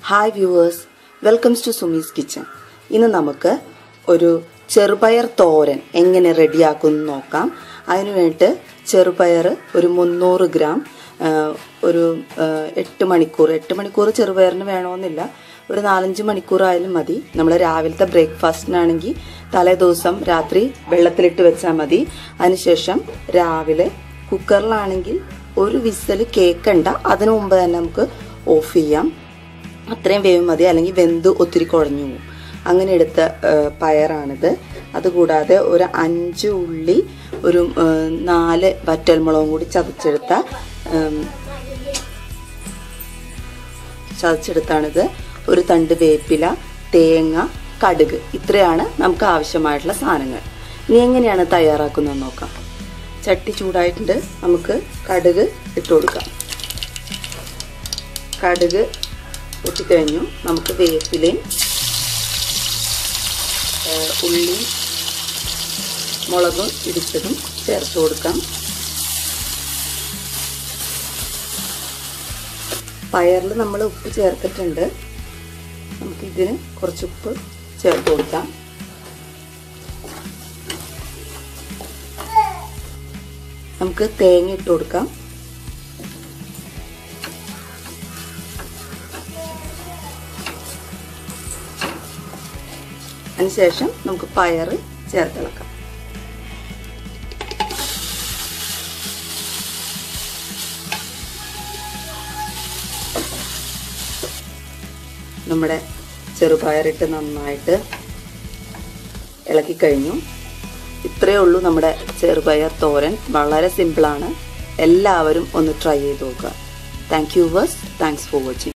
hi viewers welcomes to Sumi's kitchen ഇന്ന് നമുക്ക് ഒരു ചെറുപയർ തോരൻ എങ്ങനെ റെഡിയാക്കുമെന്ന് നോക്കാം അതിനു വേണ്ടിയിട്ട് ചെറുപയർ ഒരു മുന്നൂറ് ഗ്രാം ആ, ഒരു ആ, എട്ട് മണിക്കൂർ എട്ട് മണിക്കൂർ ചെറുപയറിന് വേണമെന്നില്ല ഒരു നാലഞ്ച് മണിക്കൂർ ആയാലും മതി നമ്മൾ രാവിലത്തെ ബ്രേക്ക്ഫാസ്റ്റിനാണെങ്കിൽ തലേ ദിവസം രാത്രി വെള്ളത്തിലിട്ട് വെച്ചാൽ മതി അതിനുശേഷം രാവിലെ കുക്കറിലാണെങ്കിൽ ഒരു വിസൽ കേക്കണ്ട അതിനു മുമ്പ് തന്നെ നമുക്ക് ഓഫ് ചെയ്യാം അത്രയും വേവ് മതി അല്ലെങ്കിൽ വെന്ത് ഒത്തിരി കുഴഞ്ഞു പോകും അങ്ങനെ എടുത്ത ആ, പയറാണിത് അതുകൂടാതെ ഒരു അഞ്ച് ഉള്ളി ഒരു ആ, നാല് വറ്റൽമുളകും കൂടി ചതച്ചെടുത്ത ഉം, ചതച്ചെടുത്താണിത് ഒരു തണ്ട് വേപ്പില തേങ്ങ കടുക് ഇത്രയാണ് നമുക്ക് ആവശ്യമായിട്ടുള്ള സാധനങ്ങൾ ഇനി എങ്ങനെയാണ് തയ്യാറാക്കുന്നത് നോക്കാം ചട്ടി ചൂടായിട്ടുണ്ട് നമുക്ക് കടുക് ഇട്ട് കൊടുക്കാം കടുക് പൊട്ടിക്കഴിഞ്ഞു നമുക്ക് വേപ്പിലയും ഏഹ്, ഉള്ളിയും മുളകും ഇടിച്ചതും ചേർത്ത് കൊടുക്കാം പയറിൽ നമ്മൾ ഉപ്പ് ചേർത്തിട്ടുണ്ട് നമുക്ക് ഇതിന് കുറച്ച് ഉപ്പ് ചേർത്ത് കൊടുക്കാം നമുക്ക് തേങ്ങ ഇട്ട് കൊടുക്കാം അതിനുശേഷം നമുക്ക് പയറ് ചേർത്തിളക്കാം നമ്മുടെ ചെറുപയറിട്ട് നന്നായിട്ട് ഇളക്കി കഴിഞ്ഞു ഇത്രയേ ഉള്ളൂ നമ്മുടെ ചെറുപയർ തോരൻ വളരെ സിമ്പിളാണ് എല്ലാവരും ഒന്ന് ട്രൈ ചെയ്ത് നോക്കുക thank you viewers thanks for watching